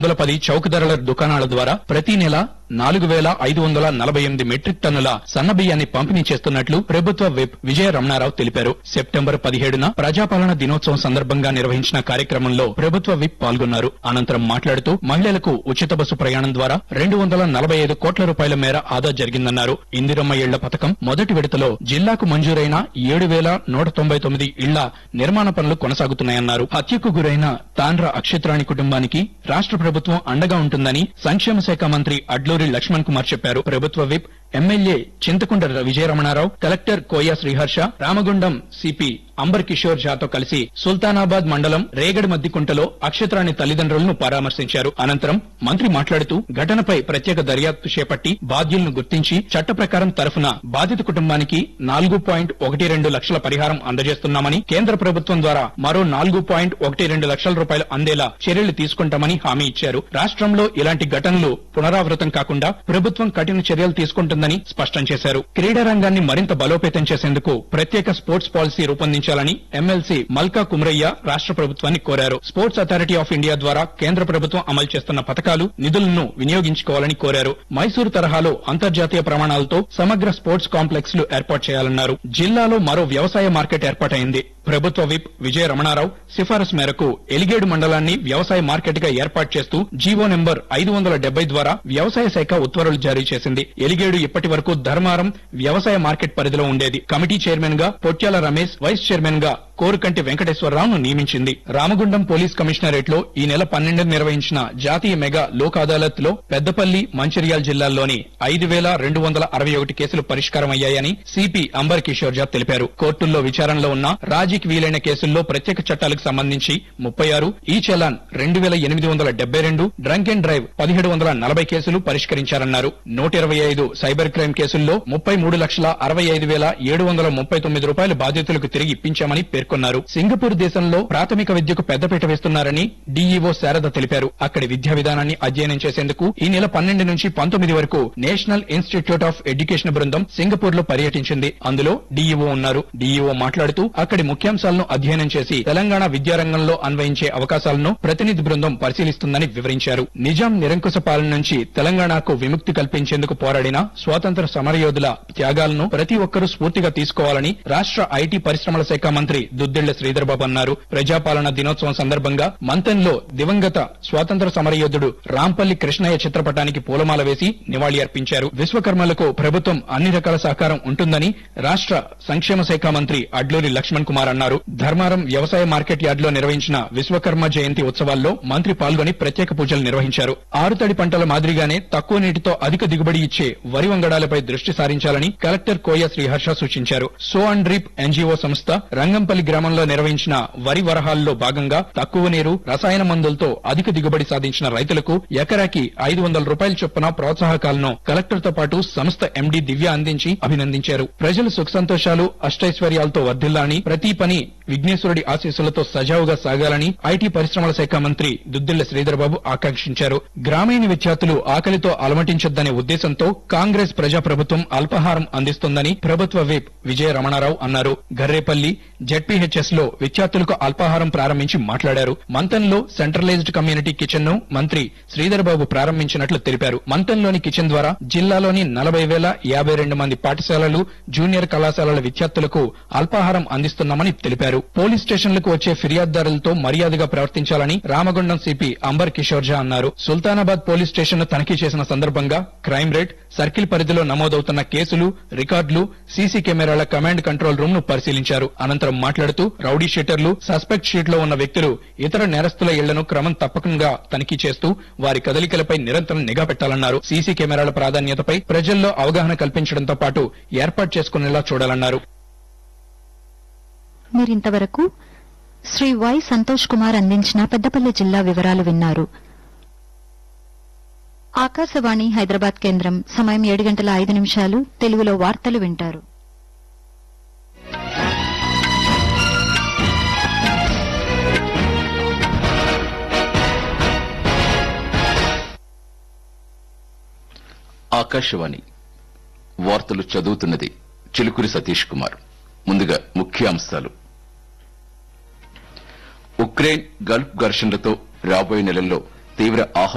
వందల పది చౌక ధరల దుకాణాల ద్వారా ప్రతి నెల నాలుగు వేల ఐదు వందల నలభై ఎనిమిది మెట్రిక్ టన్నుల సన్న బియ్యాన్ని పంపిణీ చేస్తున్నట్లు ప్రభుత్వ విప్ విజయ రమణారావు తెలిపారు సెప్టెంబర్ పదిహేడున ప్రజాపాలన దినోత్సవం సందర్భంగా నిర్వహించిన కార్యక్రమంలో ప్రభుత్వ విప్ పాల్గొన్నారు అనంతరం మాట్లాడుతూ మహిళలకు ఉచిత బస్సు ప్రయాణం ద్వారా రెండు వందల నలభై ఐదు కోట్ల రూపాయల మేర ఆదా జరిగిందన్నారు ఇందిరమ్మ ఇళ్ల పథకం మొదటి విడతలో జిల్లాకు మంజూరైన ఏడు వేల నూట తొంభై తొమ్మిది ఇళ్ల నిర్మాణ పనులు కొనసాగుతున్నాయన్నారు హత్యకు గురైన తాండ్ర అక్షిత్రాణి కుటుంబానికి రాష్ట్ర ప్రభుత్వం అండగా ఉంటుందని సంక్షేమ శాఖ మంత్రి అడ్లూరి లక్ష్మణ్ కుమార్ చెప్పారు ప్రభుత్వ whip MLA Chintakunta Vijayaramanarao collector Koya Sriharsha Ramagundam CP Ambar Kishore ఝాతో కలిసి సుల్తానాబాద్ మండలం రేగడి మద్దికుంటలో అక్షత్రాణి తల్లిదండ్రులను పరామర్శించారు అనంతరం మంత్రి మాట్లాడుతూ ఘటనపై ప్రత్యేక దర్యాప్తు చేపట్టి బాధ్యులను గుర్తించి చట్ట ప్రకారం తరఫున బాధిత కుటుంబానికి నాలుగు పాయింట్ ఒకటి రెండు లక్షల పరిహారం అందజేస్తున్నామని కేంద్ర ప్రభుత్వం ద్వారా మరో నాలుగు పాయింట్ ఒకటి రెండు లక్షల రూపాయలు అందేలా చర్యలు తీసుకుంటామని హామీ ఇచ్చారు రాష్ట్రంలో ఇలాంటి ఘటనలు పునరావృతం కాకుండా ప్రభుత్వం కఠిన చర్యలు తీసుకుంటుందని స్పష్టం చేశారు క్రీడా రంగాన్ని మరింత బలోపేతం చేసేందుకు ప్రత్యేక స్పోర్ట్స్ పాలసీ రూపొందించాలని ఎమ్మెల్సీ మల్కా కుమ్రయ్య రాష్ట్ర ప్రభుత్వాన్ని కోరారు స్పోర్ట్స్ అథారిటీ ఆఫ్ ఇండియా ద్వారా కేంద్ర ప్రభుత్వం అమలు చేస్తున్న పథకాలు నిధులను వినియోగించుకోవాలని కోరారు మైసూరు తరహాలో అంతర్జాతీయ ప్రమాణాలతో సమగ్ర స్పోర్ట్స్ కాంప్లెక్స్ లు ఏర్పాటు చేయాలన్నారు జిల్లాలో మరో వ్యవసాయ మార్కెట్ ఏర్పాటైంది ప్రభుత్వ విప్ విజయ రమణారావు సిఫారసు మేరకు ఎలిగేడు మండలాన్ని వ్యవసాయ మార్కెట్ గా ఏర్పాటు చేస్తూ జీవో నెంబర్ ఐదు వందల డెబ్బై ద్వారా వ్యవసాయ శాఖ ఉత్తర్వులు జారీ చేసింది ఎలిగేడు ఇప్పటి వరకు ధర్మారం వ్యవసాయ మార్కెట్ పరిధిలో ఉండేది కమిటీ చైర్మన్ గా పొట్యాల రమేష్ వైస్ చైర్మన్ గా కోరుకంటి వెంకటేశ్వరరావును నియమించింది రామగుండం పోలీస్ కమిషనరేట్ లో ఈ నెల పన్నెండున నిర్వహించిన జాతీయ మెగా లోక్ అదాలత్ లో పెద్దపల్లి మంచిర్యాల జిల్లాల్లోని ఐదు వేల రెండు వందల అరవై ఒకటి కేసులు పరిష్కారం అయ్యాయని సిపి అంబర్ కిషోర్ జా తెలిపారు కోర్టుల్లో విచారణలో ఉన్న రాజీకి వీలైన కేసుల్లో ప్రత్యేక చట్టాలకు సంబంధించి ముప్పై ఆరు ఈ చలాన్ రెండు వేల ఎనిమిది వందల డెబ్బై రెండు డ్రంక్ అండ్ డ్రైవ్ పదిహేడు వందల నలభై కేసులు పరిష్కరించారన్నారు నూట ఇరవై ఐదు సైబర్ క్రైమ్ కేసుల్లో ముప్పై మూడు లక్షల అరవై ఐదు వేల ఏడు వందల ముప్పై తొమ్మిది రూపాయలు బాధితులకు తిరిగి ఇప్పించామని పేర్కొన్నారు సింగపూర్ దేశంలో ప్రాథమిక విద్యకు పెద్దపీట వేస్తున్నారని డీఈఓ శారద తెలిపారు అక్కడి విద్యా విధానాన్ని అధ్యయనం చేసేందుకు ఈ నెల పన్నెండు నుంచి పంతొమ్మిది వరకు నేషనల్ ఇన్స్టిట్యూట్ ఆఫ్ ఎడ్యుకేషన్ బృందం సింగపూర్ లో పర్యటించింది అందులో డీఈఓ ఉన్నారు డీఈఓ మాట్లాడుతూ అక్కడి ముఖ్యాంశాలను అధ్యయనం చేసి తెలంగాణ విద్యారంగంలో అన్వయించే అవకాశాలను ప్రతినిధి బృందం పరిశీలిస్తుందని వివరించారు నిజాం నిరంకుశ పాలన నుంచి తెలంగాణకు విముక్తి కల్పించేందుకు పోరాడిన స్వాతంత్ర సమరయోధుల త్యాగాలను ప్రతి ఒక్కరూ స్ఫూర్తిగా తీసుకోవాలని రాష్ట్ర ఐటీ పరిశ్రమల శాఖ మంత్రి దుద్దిళ్ల శ్రీధర్బాబు అన్నారు ప్రజాపాలన దినోత్సవం సందర్భంగా మంతన్లో దివంగత స్వాతంత్ర సమరయోధుడు రాంపల్లి కృష్ణయ్య చిత్రపటానికి పూలమాల వేసి నివాళి అర్పించారు విశ్వకర్మలకు ప్రభుత్వం అన్ని రకాల సహకారం ఉంటుందని రాష్ట్ర సంక్షేమ శాఖ మంత్రి అడ్లూరి లక్ష్మణ్ కుమార్ అన్నారు ధర్మారం వ్యవసాయ మార్కెట్ యార్డులో నిర్వహించిన విశ్వకర్మ జయంతి ఉత్సవాల్లో మంత్రి పాల్గొని ప్రత్యేక పూజలు నిర్వహించారు ఆరుతడి పంటల మాదిరిగానే తక్కువ నీటితో అధిక దిగుబడి ఇచ్చే వరి వంగడాలపై దృష్టి సారించాలని కలెక్టర్ కోయ శ్రీహర్ష సూచించారు సో అండ్ డ్రిప్ ఎన్జీఓ సంస్థ రంగంపల్లి గ్రామంలో నిర్వహించిన వరి వరహాల్లో భాగంగా తక్కువ నీరు రసాయన మందులతో అధిక దిగుబడి సాధించిన రైతులకు ఎకరాకి ఐదు వందల రూపాయల చొప్పున ప్రోత్సాహకాలను కలెక్టర్ తో పాటు సంస్థ ఎండీ దివ్య అందించి అభినందించారు ప్రజలు సుఖ సంతోషాలు అష్టైశ్వర్యాలతో వర్ధిల్లాలని ప్రతి పని విఘ్నేశ్వరుడి ఆశీస్సులతో సజావుగా సాగాలని ఐటీ పరిశ్రమల శాఖ మంత్రి దుద్దిళ్ల శ్రీధర్బాబు ఆకాంక్షించారు గ్రామీణ విద్యార్థులు ఆకలితో అలమటించొద్దనే ఉద్దేశంతో కాంగ్రెస్ ప్రజాప్రభుత్వం అల్పాహారం అందిస్తోందని ప్రభుత్వ విప్ విజయ రమణారావు అన్నారు గర్రేపల్లి జెడ్పీహెచ్ఎస్ లో విద్యార్థులకు అల్పాహారం ప్రారంభించి మాట్లాడారు మంతన్లో సెంట్రలైజ్డ్ కమ్యూనిటీ కిచెన్ ను మంత్రి శ్రీధర్ బాబు ప్రారంభించినట్లు తెలిపారు మంతన్లోని కిచెన్ ద్వారా జిల్లాలోని నలభై వేల యాభై రెండు మంది పాఠశాలలు జూనియర్ కళాశాలల విద్యార్థులకు అల్పాహారం అందిస్తున్నామని తెలిపారు పోలీస్ స్టేషన్లకు వచ్చే ఫిర్యాదుదారులతో మర్యాదగా ప్రవర్తించాలని రామగుండం సిపి అంబర్ కిషోర్ ఝా అన్నారు సుల్తానాబాద్ పోలీస్ స్టేషన్ ను తనిఖీ చేసిన సందర్భంగా క్రైమ్ రేట్ సర్కిల్ పరిధిలో నమోదవుతున్న కేసులు రికార్డులు సీసీ కెమెరాల కమాండ్ కంట్రోల్ రూమ్ ను పరిశీలించారు అనంతరం మాట్లాడుతూ రౌడీ షీటర్లు సస్పెక్ట్ షీట్ లో ఉన్న వ్యక్తులు ఇతర నేరస్తుల ఇళ్లను క్రమం తప్పకుండా తనిఖీ చేస్తూ వారి కదలికలపై నిరంతరం నిఘా పెట్టాలన్నారు సీసీ కెమెరాల ప్రాధాన్యతపై ప్రజల్లో అవగాహన కల్పించడంతో పాటు ఏర్పాటు చేసుకునేలా చూడాలన్నారు మీరింతవరకు శ్రీ వై సంతోష్ కుమార్ అందించిన పెద్దపల్లి జిల్లా వివరాలు విన్నారు ఆకాశవాణి హైదరాబాద్ కేంద్రం సమయం ఏడు గంటల ఐదు నిమిషాలు తెలుగులో వార్తలు వింటారు ఆకాశవాణి వార్తలు చదువుతున్నది చిలుకూరి సతీష్ కుమార్ ముందుగా ముఖ్యాంశాలు ఉక్రెయిన్ గల్ఫ్ ఘర్షణలతో రాబోయే నెలల్లో తీవ్ర ఆహార